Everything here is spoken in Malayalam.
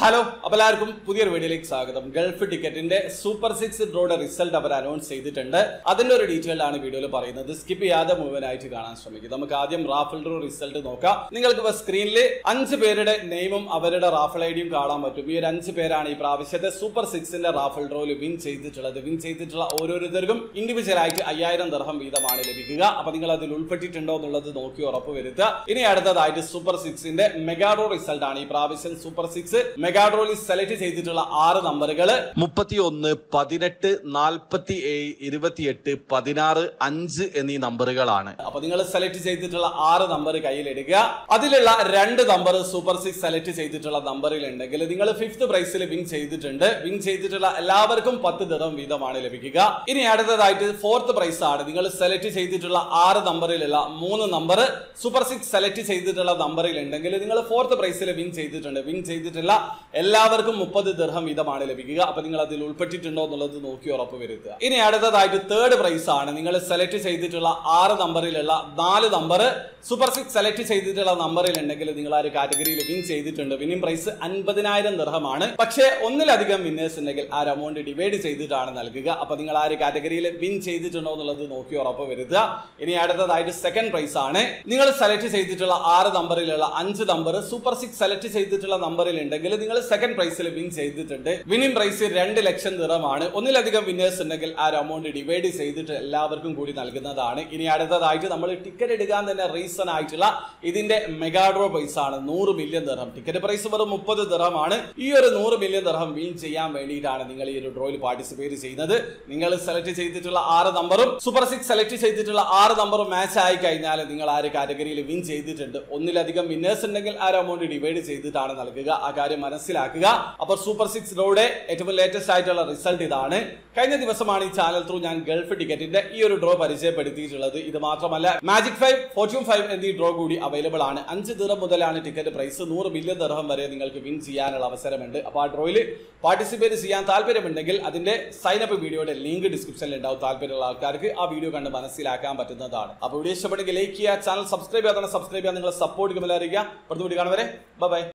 ഹലോ അപ്പോൾ എല്ലാവർക്കും പുതിയൊരു വീഡിയോയിലേക്ക് സ്വാഗതം ഗൾഫ് ടിക്കറ്റിന്റെ സൂപ്പർ സിക്സ് ഡ്രോയുടെ റിസൾട്ട് അവർ അനൗൺസ് ചെയ്തിട്ടുണ്ട് അതിന്റെ ഒരു ഡീറ്റെയിൽ ആണ് വീഡിയോയിൽ പറയുന്നത് സ്കിപ്പ് ചെയ്യാതെ മുഴുവനായിട്ട് കാണാൻ ശ്രമിക്കും നമുക്ക് ആദ്യം റാഫിൾ ഡ്രോ റിസൾട്ട് നോക്കാം നിങ്ങൾക്ക് ഇപ്പോൾ സ്ക്രീനിൽ അഞ്ച് പേരുടെ നെയിമും അവരുടെ റാഫിൾ ഐഡിയും കാണാൻ പറ്റും ഈ ഒരു അഞ്ച് പേരാണ് ഈ പ്രാവശ്യത്തെ സൂപ്പർ സിക്സിന്റെ റാഫിൾ ഡ്രോയിൽ വിൻ ചെയ്തിട്ടുള്ളത് വിൻ ചെയ്തിട്ടുള്ള ഓരോരുത്തർക്കും ഇൻഡിവിജ്വൽ ആയിട്ട് അയ്യായിരം ദർഹം വീതമാണ് ലഭിക്കുക അപ്പൊ നിങ്ങൾ അതിൽ ഉൾപ്പെട്ടിട്ടുണ്ടോ എന്നുള്ളത് നോക്കി ഉറപ്പ് വരുത്തുക ഇനി അടുത്തതായിട്ട് സൂപ്പർ സിക്സിന്റെ മെഗാഡ്രോ റിസൾട്ട് ആണ് ഈ പ്രാവശ്യം സൂപ്പർ സിക്സ് മെഗാഡ്രോയിൽ സെലക്ട് ചെയ്തിട്ടുള്ള ആറ് നമ്പറുകൾ മുപ്പത്തി ഒന്ന് പതിനെട്ട് നാൽപ്പത്തി ഏഴ് ഇരുപത്തിയെട്ട് പതിനാറ് അഞ്ച് എന്നീ നമ്പറുകളാണ് അപ്പൊ നിങ്ങൾ സെലക്ട് ചെയ്തിട്ടുള്ള ആറ് നമ്പർ കയ്യിലെടുക്കുക അതിലുള്ള രണ്ട് നമ്പർ സൂപ്പർ സിക്സ് സെലക്ട് ചെയ്തിട്ടുള്ള നമ്പറിൽ ഉണ്ടെങ്കിൽ നിങ്ങൾ ഫിഫ്ത് പ്രൈസിൽ വിൻ ചെയ്തിട്ടുണ്ട് വിൻ ചെയ്തിട്ടുള്ള എല്ലാവർക്കും പത്ത് ദിറം വീതമാണ് ലഭിക്കുക ഇനി അടുത്തതായിട്ട് ഫോർത്ത് പ്രൈസ് ആണ് നിങ്ങൾ സെലക്ട് ചെയ്തിട്ടുള്ള ആറ് നമ്പറിലുള്ള മൂന്ന് നമ്പർ സൂപ്പർ സിക്സ് സെലക്ട് ചെയ്തിട്ടുള്ള നമ്പറിൽ ഉണ്ടെങ്കിൽ നിങ്ങൾ ഫോർത്ത് പ്രൈസിൽ വിൻ ചെയ്തിട്ടുണ്ട് വിൻ ചെയ്തിട്ടുള്ള എല്ലാവർക്കും മുപ്പത് ദിർഹം വീതമാണ് ലഭിക്കുക അപ്പൊ നിങ്ങൾ അതിൽ ഉൾപ്പെട്ടിട്ടുണ്ടോ എന്നുള്ളത് നോക്കി ഉറപ്പ് വരുത്തുക ഇനി അടുത്തതായിട്ട് തേർഡ് പ്രൈസ് ആണ് നിങ്ങൾ സെലക്ട് ചെയ്തിട്ടുള്ള ആറ് നമ്പറിലുള്ള നാല് നമ്പർ സൂപ്പർ സിക്സ് സെലക്ട് ചെയ്തിട്ടുള്ള നമ്പറിൽ ഉണ്ടെങ്കിൽ നിങ്ങൾ ആ ഒരു കാറ്റഗറിയിൽ വിൻ ചെയ്തിട്ടുണ്ട് വിന്നിംഗ് പ്രൈസ് അൻപതിനായിരം ദിർഹമാണ് പക്ഷേ ഒന്നിലധികം വിന്നേഴ്സ് ഉണ്ടെങ്കിൽ ആ ഒരു എമൗണ്ട് ഡിവൈഡ് ചെയ്തിട്ടാണ് നൽകുക അപ്പൊ നിങ്ങൾ ആ ഒരു കാറ്റഗറിയിൽ വിൻ ചെയ്തിട്ടുണ്ടോ എന്നുള്ളത് നോക്കി ഉറപ്പ് വരുത്തുക ഇനി അടുത്തതായിട്ട് സെക്കൻഡ് പ്രൈസ് ആണ് നിങ്ങൾ സെലക്ട് ചെയ്തിട്ടുള്ള ആറ് നമ്പറിലുള്ള അഞ്ച് നമ്പർ സൂപ്പർ സിക്സ് സെലക്ട് ചെയ്തിട്ടുള്ള നമ്പറിൽ ഉണ്ടെങ്കിൽ നിങ്ങൾ സെക്കൻഡ് പ്രൈസിൽ വിൻ ചെയ്തിട്ടുണ്ട് വിന്നിംഗ് പ്രൈസ് രണ്ട് ലക്ഷം ദിറമാണ് ഒന്നിലധികം വിന്നേഴ്സ് ഉണ്ടെങ്കിൽ ആ ഒരു എമൗണ്ട് ഡിവൈഡ് ചെയ്തിട്ട് എല്ലാവർക്കും കൂടി നൽകുന്നതാണ് ഇനി അടുത്തതായിട്ട് നമ്മൾ ടിക്കറ്റ് എടുക്കാൻ തന്നെ റീസൺ ആയിട്ടുള്ള ഇതിന്റെ മെഗാഡ്രോ പ്രൈസ് ആണ് നൂറ് മില്യൺ ദിറം ടിക്കറ്റ് പ്രൈസ് വെറും മുപ്പത് ദിറമാണ് ഈ ഒരു നൂറ് മില്യൺ ദിറം വിൻ ചെയ്യാൻ വേണ്ടിയിട്ടാണ് നിങ്ങൾ ഈ ഒരു ഡ്രോയിൽ പാർട്ടിസിപ്പേറ്റ് ചെയ്യുന്നത് നിങ്ങൾ സെലക്ട് ചെയ്തിട്ടുള്ള ആറ് നമ്പറും സൂപ്പർ സിക്സ് സെലക്ട് ചെയ്തിട്ടുള്ള ആറ് നമ്പറും മാച്ച് ആയി കഴിഞ്ഞാൽ നിങ്ങൾ ആ ഒരു കാറ്റഗറിയിൽ വിൻ ചെയ്തിട്ടുണ്ട് ഒന്നിലധികം വിന്നേഴ്സ് ഉണ്ടെങ്കിൽ ആ ഒരു എമൗണ്ട് ഡിവൈഡ് ചെയ്തിട്ടാണ് നൽകുക ആ കാര്യം മനസ്സിലാക്കുക അപ്പോൾ സൂപ്പർ സിക്സ് ഡ്രോയുടെ ഏറ്റവും ലേറ്റസ്റ്റ് ആയിട്ടുള്ള റിസൾട്ട് ഇതാണ് കഴിഞ്ഞ ദിവസമാണ് ഈ ചാനൽ ത്രൂ ഞാൻ ഗൾഫ് ടിക്കറ്റിന്റെ ഈ ഒരു ഡ്രോ പരിചയപ്പെടുത്തിയിട്ടുള്ളത് ഇത് മാത്രമല്ല മാജിക് ഫൈവ് ഫോർച്യൂൺ ഫൈവ് എന്നീ ഡ്രോ കൂടി അവൈലബിൾ ആണ് അഞ്ച് ദിറം മുതലാണ് ടിക്കറ്റ് പ്രൈസ് നൂറ് മില്യൺ ദിർഹം വരെ നിങ്ങൾക്ക് വിൻ ചെയ്യാനുള്ള അവസരമുണ്ട് അപ്പോൾ ആ ഡ്രോയിൽ പാർട്ടിസിപ്പേറ്റ് ചെയ്യാൻ താല്പര്യമുണ്ടെങ്കിൽ അതിന്റെ സൈൻ അപ്പ് വീഡിയോയുടെ ലിങ്ക് ഡിസ്ക്രിപ്ഷനിൽ ഉണ്ടാവും താല്പര്യമുള്ള ആൾക്കാർക്ക് ആ വീഡിയോ കണ്ട് മനസ്സിലാക്കാൻ പറ്റുന്നതാണ് അപ്പോൾ വീഡിയോ ഇഷ്ടപ്പെടുമെങ്കിൽ ലൈക്ക് ചെയ്യുക ചാനൽ സബ്സ്ക്രൈബ് ചെയ്യാതെ സബ്സ്ക്രൈബ് ചെയ്യാൻ നിങ്ങളെ സപ്പോർട്ട് ചെയ്യുമ്പോൾ അറിയിക്കുക അടുത്ത വീഡിയോ കാണുവരെ ബൈ